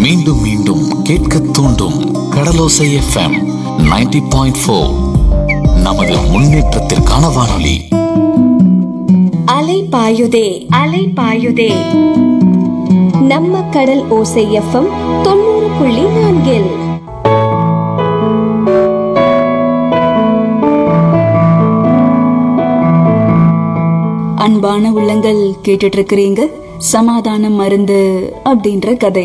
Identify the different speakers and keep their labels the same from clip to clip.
Speaker 1: மீண்டும் மீண்டும் கேட்க தூண்டும் கடலோசை எஃப்எம் 90.4 பாயிண்ட் ஃபோர் நமது முன்னேற்றத்திற்கான வானொலி
Speaker 2: அலை பாயுதே அலை பாயுதே நம்ம கடல் ஓசை எஃப்எம் தொண்ணூறு புள்ளி நான்கில்
Speaker 3: அன்பான உள்ளங்கள் கேட்டுட்டு இருக்கிறீங்க சமாதானம் மருந்து அப்படின்ற கதை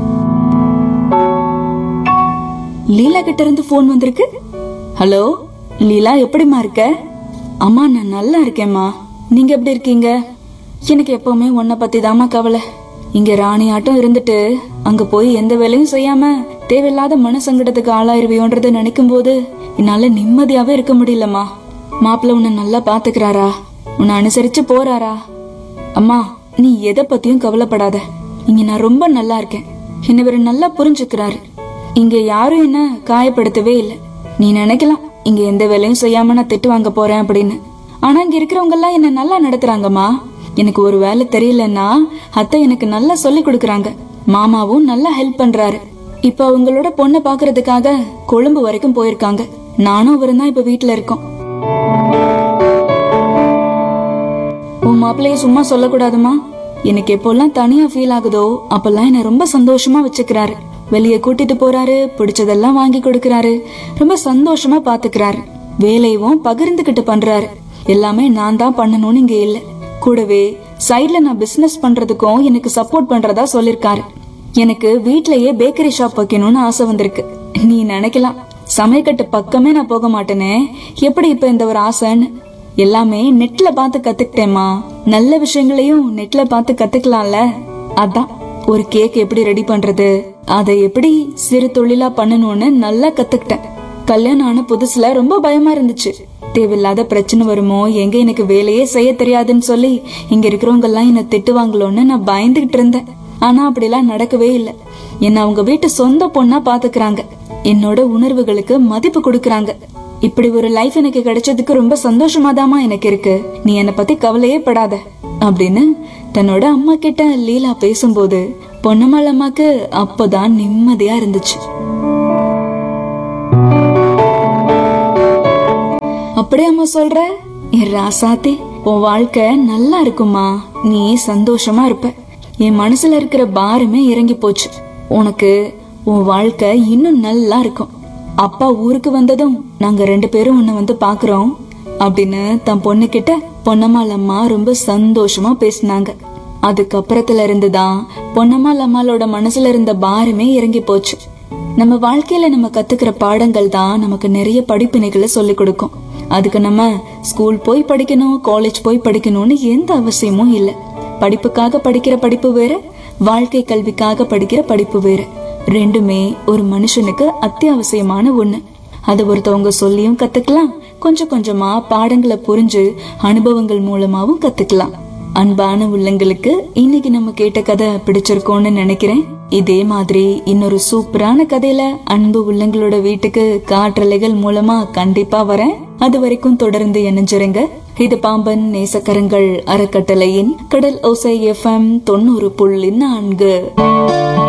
Speaker 3: லீலா கிட்ட இருந்து போன் வந்திருக்கு ஹலோ லீலா எப்படிம்மா இருக்க அம்மா நான் நல்லா இருக்கேம்மா நீங்க எப்படி இருக்கீங்க எனக்கு எப்பவுமே உன்னை பத்தி தாம்மா கவலை இங்க ராணி ஆட்டம் இருந்துட்டு அங்க போய் எந்த வேலையும் செய்யாம தேவையில்லாத மனசங்கடத்துக்கு ஆளாயிருவியோன்றத நினைக்கும் போது என்னால நிம்மதியாவே இருக்க முடியலம்மா மாப்பிள்ள உன்னை நல்லா பாத்துக்கிறாரா உன்னை அனுசரிச்சு போறாரா அம்மா நீ எதை பத்தியும் கவலைப்படாத இங்க நான் ரொம்ப நல்லா இருக்கேன் என்ன இவரு நல்லா புரிஞ்சுக்கிறாரு இங்க யாரும் என்ன காயப்படுத்தவே இல்லை நீ நினைக்கலாம் இங்க எந்த வேலையும் செய்யாம நான் திட்டு வாங்க போறேன் அப்படின்னு ஆனா இங்க இருக்கிறவங்க எல்லாம் என்ன நல்லா நடத்துறாங்கம்மா எனக்கு ஒரு வேலை தெரியலன்னா அத்தை எனக்கு நல்லா சொல்லி கொடுக்கறாங்க மாமாவும் நல்லா ஹெல்ப் பண்றாரு இப்ப அவங்களோட பொண்ணை பாக்குறதுக்காக கொழும்பு வரைக்கும் போயிருக்காங்க நானும் அவரும் தான் இப்ப வீட்டுல இருக்கோம் உன் மாப்பிள்ளைய சும்மா சொல்லக்கூடாதுமா எனக்கு எப்போல்லாம் தனியா ஃபீல் ஆகுதோ அப்பெல்லாம் என்ன ரொம்ப சந்தோஷமா வச்சுக்கிறாரு வெளியே கூட்டிட்டு போறாரு பிடிச்சதெல்லாம் வாங்கி கொடுக்கறாரு ரொம்ப சந்தோஷமா பாத்துக்கிறாரு வேலையும் பகிர்ந்துகிட்டு பண்றாரு எல்லாமே நான் தான் பண்ணணும்னு இங்க இல்ல கூடவே சைட்ல நான் பிசினஸ் பண்றதுக்கும் எனக்கு சப்போர்ட் பண்றதா சொல்லிருக்காரு எனக்கு வீட்லயே பேக்கரி ஷாப் வைக்கணும்னு ஆசை வந்திருக்கு நீ நினைக்கலாம் சமையக்கட்டு பக்கமே நான் போக மாட்டேனே எப்படி இப்ப இந்த ஒரு ஆசைன்னு எல்லாமே நெட்ல பார்த்து கத்துக்கிட்டேம்மா நல்ல விஷயங்களையும் நெட்ல பார்த்து கத்துக்கலாம்ல அதான் ஒரு கேக் எப்படி ரெடி பண்றது அதை எப்படி சிறு தொழிலா பண்ணணும்னு நல்லா கத்துக்கிட்டேன் கல்யாணம் ஆன புதுசுல ரொம்ப பயமா இருந்துச்சு தேவையில்லாத பிரச்சனை வருமோ எங்க எனக்கு வேலையே செய்ய தெரியாதுன்னு சொல்லி இங்க இருக்கிறவங்க எல்லாம் என்ன திட்டுவாங்களோன்னு நான் பயந்துகிட்டு இருந்தேன் ஆனா அப்படிலாம் நடக்கவே இல்லை என்ன அவங்க வீட்டு சொந்த பொண்ணா பாத்துக்கிறாங்க என்னோட உணர்வுகளுக்கு மதிப்பு கொடுக்கறாங்க இப்படி ஒரு லைஃப் எனக்கு கிடைச்சதுக்கு ரொம்ப சந்தோஷமாதாமா எனக்கு இருக்கு நீ என்னை பத்தி கவலையே படாத அப்படின்னு தன்னோட அம்மா கிட்ட லீலா பேசும்போது பொன்னம்மாள் அம்மாக்கு அப்பதான் நிம்மதியா இருந்துச்சு அப்படியே அம்மா சொல்ற என் ராசாத்தி உன் வாழ்க்கை நல்லா இருக்குமா நீ சந்தோஷமா இருப்ப என் மனசுல இருக்கிற பாரமே இறங்கி போச்சு உனக்கு உன் வாழ்க்கை இன்னும் நல்லா இருக்கும் அப்பா ஊருக்கு வந்ததும் நாங்க ரெண்டு பேரும் உன்னை வந்து பாக்குறோம் அப்படின்னு தன் பொண்ணு கிட்ட பொன்னம்மாள் அம்மா ரொம்ப சந்தோஷமா பேசினாங்க அதுக்கப்புறத்துல இருந்துதான் பொன்னம்மாள் அம்மாளோட மனசுல இருந்த பாரமே இறங்கி போச்சு நம்ம வாழ்க்கையில நம்ம கத்துக்கிற பாடங்கள் தான் நமக்கு நிறைய படிப்பினைகளை சொல்லி கொடுக்கும் அதுக்கு நம்ம ஸ்கூல் போய் படிக்கணும் காலேஜ் போய் படிக்கணும்னு எந்த அவசியமும் இல்லை படிப்புக்காக படிக்கிற படிப்பு வேற வாழ்க்கை கல்விக்காக படிக்கிற படிப்பு வேற ரெண்டுமே ஒரு மனுஷனுக்கு அத்தியாவசியமான ஒண்ணு அது ஒருத்தவங்க சொல்லியும் கத்துக்கலாம் கொஞ்சம் கொஞ்சமா பாடங்களை புரிஞ்சு அனுபவங்கள் மூலமாவும் கத்துக்கலாம் அன்பான உள்ளங்களுக்கு இன்னைக்கு நம்ம கேட்ட கதை பிடிச்சிருக்கோம்னு நினைக்கிறேன் இதே மாதிரி இன்னொரு சூப்பரான கதையில அன்பு உள்ளங்களோட வீட்டுக்கு காற்றலைகள் மூலமா கண்டிப்பா வரேன் அது வரைக்கும் தொடர்ந்து இணைஞ்சிருங்க இது பாம்பன் நேசக்கரங்கள் அறக்கட்டளையின் கடல் ஓசை எஃப்எம் தொண்ணூறு புள்ளி நான்கு